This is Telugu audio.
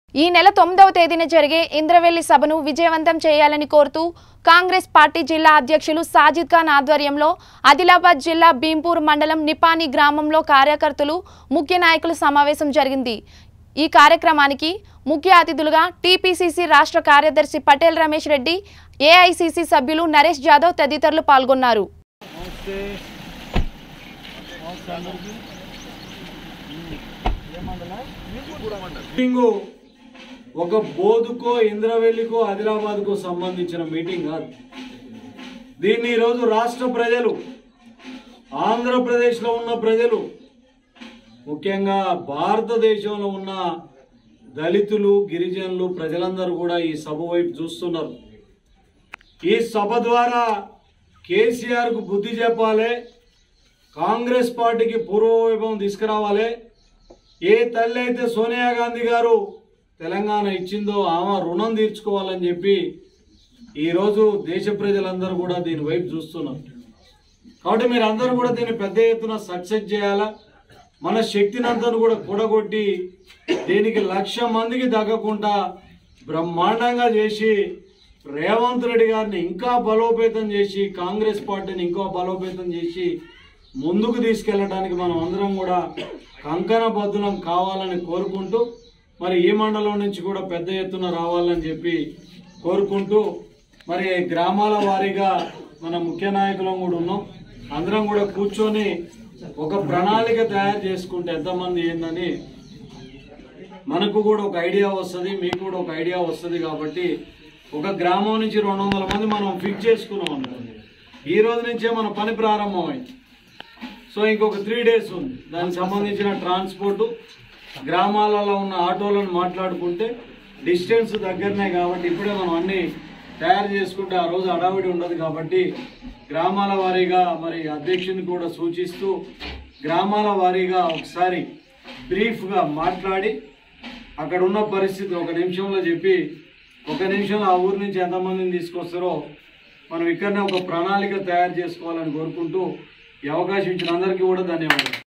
ఈ నెల తొమ్మిదవ తేదీన జరిగే ఇంద్రవెల్లి సభను విజయవంతం చేయాలని కోరుతూ కాంగ్రెస్ పార్టీ జిల్లా అధ్యక్షులు సాజిద్ ఖాన్ ఆధ్వర్యంలో ఆదిలాబాద్ జిల్లా భీంపూర్ మండలం నిపాని గ్రామంలో కార్యకర్తలు ముఖ్య నాయకుల సమావేశం జరిగింది ఈ కార్యక్రమానికి ముఖ్య అతిథులుగా టీపీసీసీ రాష్ట్ర కార్యదర్శి పటేల్ రమేష్ రెడ్డి ఏఐసీసీ సభ్యులు నరేష్ జాదవ్ తదితరులు పాల్గొన్నారు నమస్తే నమస్తే అందరికీ మీటింగు ఒక బోధుకో ఇంద్రవెల్లికో ఆదిలాబాద్కో సంబంధించిన మీటింగ్ కాదు దీన్ని ఈరోజు రాష్ట్ర ప్రజలు ఆంధ్రప్రదేశ్లో ఉన్న ప్రజలు ముఖ్యంగా భారతదేశంలో ఉన్న దళితులు గిరిజనులు ప్రజలందరూ కూడా ఈ సభ వైపు చూస్తున్నారు ఈ సభ ద్వారా కేసీఆర్కు బుద్ధి చెప్పాలి కాంగ్రెస్ పార్టీకి పూర్వవైభవం తీసుకురావాలి ఏ తల్లి అయితే సోనియా గాంధీ గారు తెలంగాణ ఇచ్చిందో ఆమె రుణం తీర్చుకోవాలని చెప్పి ఈరోజు దేశ ప్రజలందరూ కూడా దీని వైపు చూస్తున్నారు కాబట్టి మీరు అందరూ కూడా దీన్ని పెద్ద ఎత్తున సక్సెస్ చేయాలా మన శక్తిని అంతా కూడా కూడగొట్టి దీనికి లక్ష మందికి తగ్గకుండా బ్రహ్మాండంగా చేసి రేవంత్ రెడ్డి గారిని ఇంకా బలోపేతం చేసి కాంగ్రెస్ పార్టీని ఇంకా బలోపేతం చేసి ముందుకు తీసుకెళ్ళడానికి మనం అందరం కూడా కంకణ బద్దులం కావాలని కోరుకుంటూ మరి ఈ మండలం నుంచి కూడా పెద్ద ఎత్తున రావాలని చెప్పి కోరుకుంటూ మరి గ్రామాల వారీగా మన ముఖ్య నాయకులం కూడా ఉన్నాం అందరం కూడా కూర్చొని ఒక ప్రణాళిక తయారు చేసుకుంటే ఎంతమంది ఏందని మనకు కూడా ఒక ఐడియా వస్తుంది మీకు కూడా ఒక ఐడియా వస్తుంది కాబట్టి ఒక గ్రామం నుంచి రెండు వందల మంది మనం ఫిక్స్ చేసుకున్నాం అనుకోండి ఈ రోజు నుంచే మన పని ప్రారంభమైంది సో ఇంకొక త్రీ డేస్ ఉంది దానికి సంబంధించిన ట్రాన్స్పోర్టు గ్రామాలలో ఉన్న ఆటోలను మాట్లాడుకుంటే డిస్టెన్స్ దగ్గరనే కాబట్టి ఇప్పుడే మనం అన్ని తయారు చేసుకుంటే ఆ రోజు అడావిడి ఉండదు కాబట్టి గ్రామాల వారీగా మరి అధ్యక్షుని కూడా సూచిస్తూ గ్రామాల వారీగా ఒకసారి బ్రీఫ్గా మాట్లాడి అక్కడ ఉన్న పరిస్థితి ఒక నిమిషంలో చెప్పి ఒక నిమిషంలో ఆ ఊరు నుంచి ఎంతమందిని తీసుకొస్తారో మనం ఇక్కడనే ఒక ప్రణాళిక తయారు చేసుకోవాలని కోరుకుంటూ ఈ అవకాశం ఇచ్చిన అందరికీ కూడా ధన్యవాదాలు